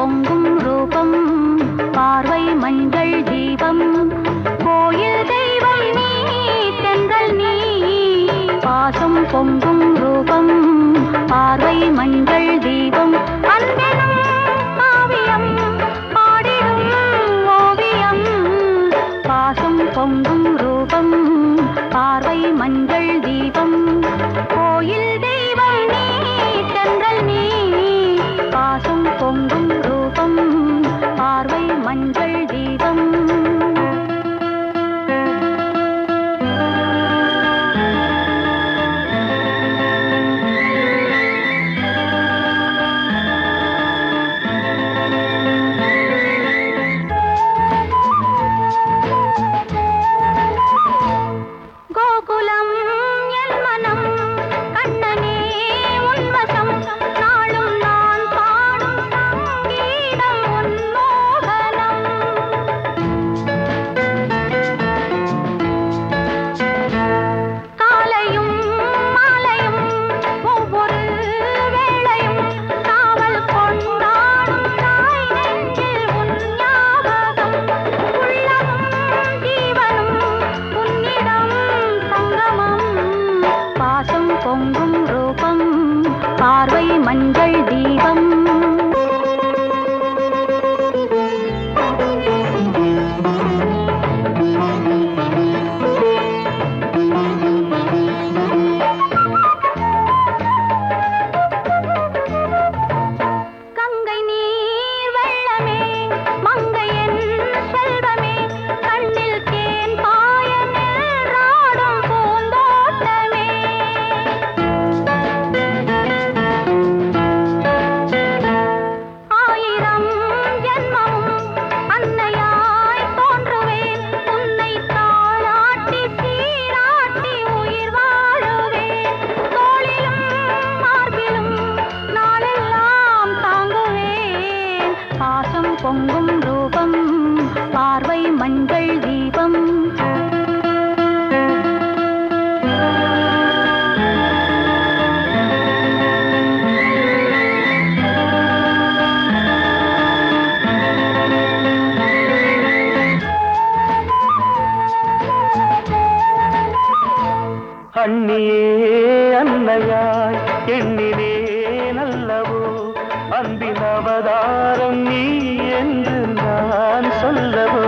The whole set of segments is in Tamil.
பொங்கும் ரூபம் பார்வை மஞ்சள் தீபம் கோயில் தெய்வம் நீ தென்றல் நீ பாசம் பொங்கும் ரூபம் பார்வை மஞ்சள் தீபம் அன்பெனும் காவியம் பாடிடும் ஓவியம் பாசம் பொங்கும் ரூபம் பார்வை மஞ்சள் தீபம் கோயில் தெய்வம் நீ தென்றல் நீ பாசம் பொங்கும் ரூபம் பார்வை மஞ்சள் தீபம் கோகுலம் என் மனம் கண்ணனே உன்வசம் நாளும் நான் பாடும் சங்கீதம் உன்மோகனம் காலையும் மாலையும் ஒவ்வொரு வேளையும் காவல் கொண்டாடும் தாய் நெஞ்சில் உன் ஞாபகம் உள்ளமும் ஜீவனும் உன்னிடம் சங்கமம் பாசம் பொங்கும் ரூபம் பார்வை மஞ்சள் தீபம் கங்கை நீர் வெள்ளமே மங்கையன் செல்வமே கண்ணில் தேன் பாய நின்றாடும் பூந்தோட்டமே ஆயிரம் ஜென்மமும் அன்னையாய் தோன்றுவேன் உன்னை தாளாட்டி சீராட்டி உயிர் வாழுவேன் தோளிலும் மார்பிலும் நாளெல்லாம் தாங்குவேன் பாசம் பொங்கும் ரூபம் பார்வை மஞ்சள் தீபம் அண்ணியே அன்னையாய் எண்ணினே நல்லவோ அன்பின் அவதாரம் நீ என்று நான் சொல்லவோ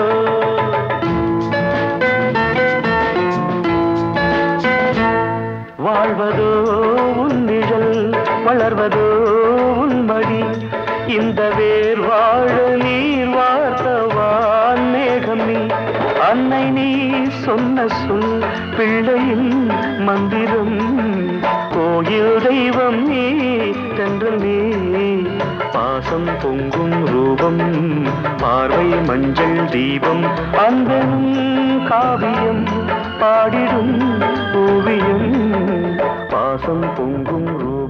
வாழ்வதோ உன் நிழல் வளர்வதோ உன் மடி இந்த வேர் வாழ நீர் வார்த்தவான் மேகம் நீ அன்னை நீ சொன்ன சொல் பிள்ளையின் மந்திரம் கோயில் தெய்வம் நீ தென்றல் நீ பாசம் பொங்கும் ரூபம் பார்வை மஞ்சள் தீபம் அந்தனும் காவியம் பாடிடும் ஓவியம் பாசம் பொங்கும் ரூபம்